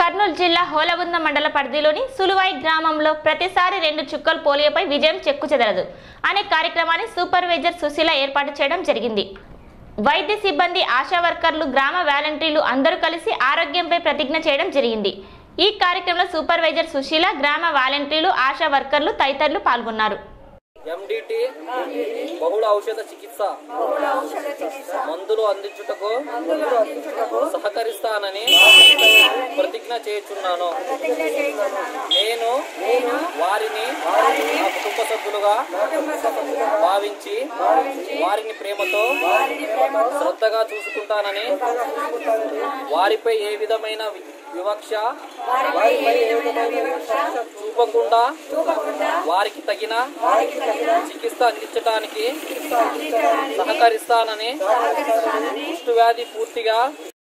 కర్నూలు జిల్లా హోలగుంద మండల పరిధిలోని సులువాయి గ్రామంలో ప్రతిసారి రెండు చుక్కలు పోలియోపై విజయం చెక్కు చెదరదు అనే కార్యక్రమాన్ని సూపర్వైజర్ సుశీల ఏర్పాటు చేయడం జరిగింది వైద్య సిబ్బంది ఆశా వర్కర్లు గ్రామ వాలంటీర్లు అందరూ కలిసి ఆరోగ్యంపై ప్రతిజ్ఞ చేయడం జరిగింది ఈ కార్యక్రమంలో సూపర్వైజర్ సుశీల గ్రామ వాలంటీర్లు ఆశా వర్కర్లు తదితరులు పాల్గొన్నారు ఎండిటి బహుళ ఔషధ చికిత్స మందులు అందించుటకు సహకరిస్తానని ప్రతిజ్ఞ చేయుచున్నాను నేను వారిని నా కుటుంబ సభ్యులుగా భావించి వారిని ప్రేమతో శ్రద్ధగా చూసుకుంటానని వారిపై ఏ విధమైన వి- వివక్ష చూపకుండా వారికి తగిన చికిత్స అందించడానికి సహకరిస్తానని కుష్టు వ్యాధి పూర్తిగా